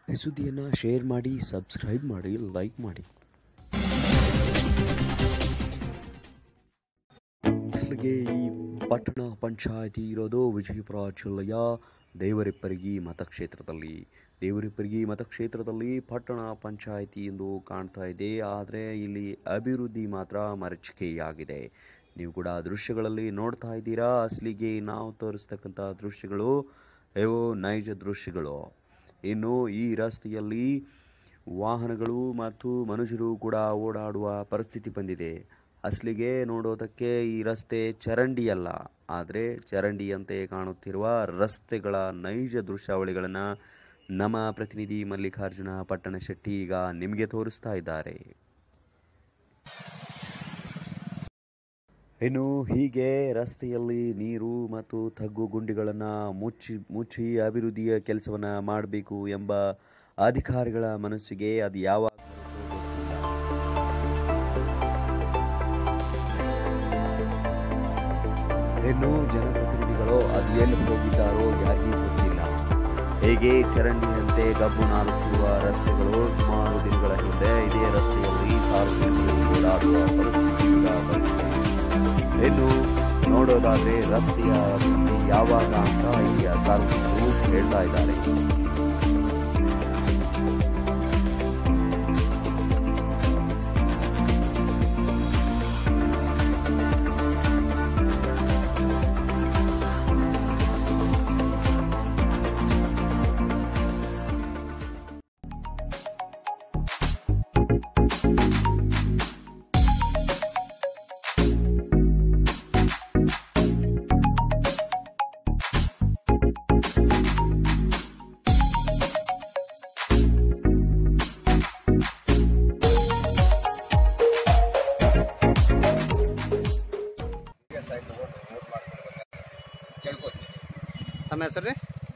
ಈ ಸುದ್ದಿಯನ್ನು ಶೇರ್ ಮಾಡಿ ಸಬ್ಸ್ಕ್ರೈಬ್ ಮಾಡಿ ಲೈಕ್ ಮಾಡಿ ಅಸಲಿಗೆ ಈ ಪಟ್ಟಣ ಪಂಚಾಯಿತಿ ಇರೋದು ವಿಜಯಪುರ ಜಿಲ್ಲೆಯ ದೇವರಿಪ್ಪರಿಗಿ ಮತಕ್ಷೇತ್ರದಲ್ಲಿ ದೇವರಿಪ್ಪರಿಗಿ ಮತಕ್ಷೇತ್ರದಲ್ಲಿ ಪಟ್ಟಣ ಪಂಚಾಯಿತಿ ಎಂದು ಕಾಣ್ತಾ ಇದೆ ಆದರೆ ಇಲ್ಲಿ ಅಭಿವೃದ್ಧಿ ಮಾತ್ರ ಮರಚಿಕೆಯಾಗಿದೆ ನೀವು ಕೂಡ ದೃಶ್ಯಗಳಲ್ಲಿ ನೋಡ್ತಾ ಇದ್ದೀರಾ ಅಸಲಿಗೆ ನಾವು ತೋರಿಸ್ತಕ್ಕಂಥ ದೃಶ್ಯಗಳು ಇವು ನೈಜ ದೃಶ್ಯಗಳು ಇನ್ನು ಈ ರಸ್ತೆಯಲ್ಲಿ ವಾಹನಗಳು ಮತ್ತು ಮನುಷ್ಯರು ಕೂಡ ಓಡಾಡುವ ಪರಿಸ್ಥಿತಿ ಬಂದಿದೆ ಅಸಲಿಗೆ ನೋಡೋದಕ್ಕೆ ಈ ರಸ್ತೆ ಚರಂಡಿಯಲ್ಲ ಆದರೆ ಚರಂಡಿಯಂತೆ ಕಾಣುತ್ತಿರುವ ರಸ್ತೆಗಳ ನೈಜ ದೃಶ್ಯಾವಳಿಗಳನ್ನು ನಮ್ಮ ಪ್ರತಿನಿಧಿ ಮಲ್ಲಿಕಾರ್ಜುನ ಪಟ್ಟಣ ಶೆಟ್ಟಿ ಈಗ ನಿಮಗೆ ತೋರಿಸ್ತಾ ಇದ್ದಾರೆ ಇನ್ನು ಹೀಗೆ ರಸ್ತೆಯಲ್ಲಿ ನೀರು ಮತ್ತು ತಗ್ಗು ಗುಂಡಿಗಳನ್ನು ಮುಚ್ಚಿ ಮುಚ್ಚಿ ಅಭಿವೃದ್ಧಿಯ ಕೆಲಸವನ್ನು ಮಾಡಬೇಕು ಎಂಬ ಅಧಿಕಾರಿಗಳ ಮನಸ್ಸಿಗೆ ಅದು ಯಾವಾಗ ಇನ್ನು ಜನಪ್ರತಿನಿಧಿಗಳು ಅದು ಎಲ್ಲಿ ಹೋಗಿದ್ದಾರೋ ಯಾರಿಗೂ ಗೊತ್ತಿಲ್ಲ ಹೇಗೆ ಚರಂಡಿಯಂತೆ ಗಬ್ಬು ನಾರುತ್ತಿರುವ ರಸ್ತೆಗಳು ಸುಮಾರು ದಿನಗಳ ಹಿಂದೆ ಇದೇ ರಸ್ತೆಯಲ್ಲಿ ಸಾರ್ವಜನಿಕರು ಓಡಾಡುವ ಪರಿಸ್ಥಿತಿ ಈಗ ಬಂದಿದೆ ಇನ್ನು ನೋಡೋದಾದ್ರೆ ರಸ್ತೆಯ ಅಭಿವೃದ್ಧಿ ಯಾವಾಗ ಅಂತ ಇಲ್ಲಿಯ ಸಾರ್ವಜನಿಕರು ಹೇಳ್ತಾ ಇದ್ದಾರೆ ತಮ್ಮ ಹೆಸರು ರೀ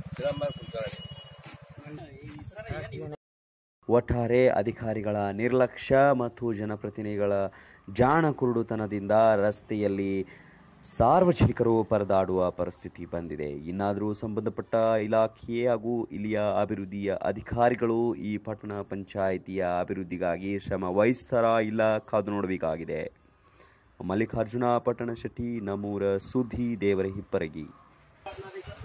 ಒಟ್ಟಾರೆ ಅಧಿಕಾರಿಗಳ ನಿರ್ಲಕ್ಷ್ಯ ಮತ್ತು ಜನಪ್ರತಿನಿಧಿಗಳ ಜಾಣ ಕುರುಡುತನದಿಂದ ರಸ್ತೆಯಲ್ಲಿ ಸಾರ್ವಜನಿಕರು ಪರದಾಡುವ ಪರಿಸ್ಥಿತಿ ಬಂದಿದೆ ಇನ್ನಾದರೂ ಸಂಬಂಧಪಟ್ಟ ಇಲಾಖೆ ಹಾಗೂ ಇಲ್ಲಿಯ ಅಭಿವೃದ್ಧಿಯ ಅಧಿಕಾರಿಗಳು ಈ ಪಟ್ಟಣ ಪಂಚಾಯಿತಿಯ ಅಭಿವೃದ್ಧಿಗಾಗಿ ಶ್ರಮ ವಹಿಸ್ತಾರಾ ಇಲ್ಲ ಕಾದು ನೋಡಬೇಕಾಗಿದೆ ಮಲ್ಲಿಕಾರ್ಜುನ ಪಟ್ಟಣ ಶೆಟ್ಟಿ ನಮ್ಮೂರ ಸುದ್ದಿ ದೇವರ ಹಿಪ್ಪರಗಿ